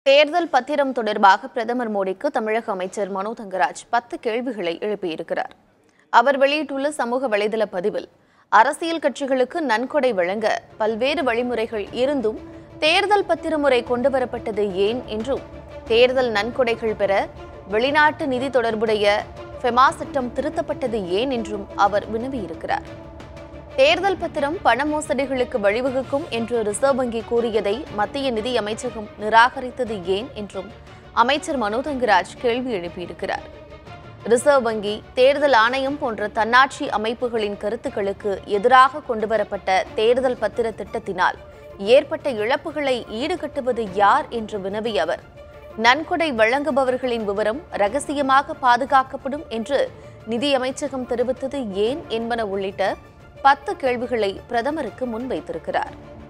தேர்தல் பத்திரம் தொடர்பாக பிரதமர் மோடிக்கு தமிழக அமைச்சர் மனோ தங்கராஜ் பத்து கேள்விகளை எழுப்பியிருக்கிறார் அவர் வெளியிட்டுள்ள சமூக வலைதள பதிவில் அரசியல் கட்சிகளுக்கு நன்கொடை வழங்க பல்வேறு வழிமுறைகள் இருந்தும் தேர்தல் பத்திர முறை கொண்டுவரப்பட்டது ஏன் என்றும் தேர்தல் நன்கொடைகள் பெற வெளிநாட்டு நிதி தொடர்புடைய ஃபெமா சட்டம் திருத்தப்பட்டது ஏன் என்றும் அவர் வினவியிருக்கிறார் தேர்தல் பத்திரம் பண மோசடிகளுக்கு வழிவகுக்கும் என்று ரிசர்வ் வங்கி கூறியதை மத்திய நிதி அமைச்சகம் நிராகரித்தது ஏன் என்றும் அமைச்சர் மனோ தங்கராஜ் கேள்வி எழுப்பியிருக்கிறார் ரிசர்வ் வங்கி தேர்தல் ஆணையம் போன்ற தன்னாட்சி அமைப்புகளின் கருத்துக்களுக்கு எதிராக கொண்டுவரப்பட்ட தேர்தல் பத்திர திட்டத்தினால் ஏற்பட்ட இழப்புகளை ஈடுகட்டுவது யார் என்று வினவிய அவர் நன்கொடை வழங்குபவர்களின் விவரம் ரகசியமாக பாதுகாக்கப்படும் என்று நிதி அமைச்சகம் தெரிவித்தது ஏன் என்பன உள்ளிட்ட பத்து கேள்விகளை பிரதமருக்கு முன்வைத்திருக்கிறார்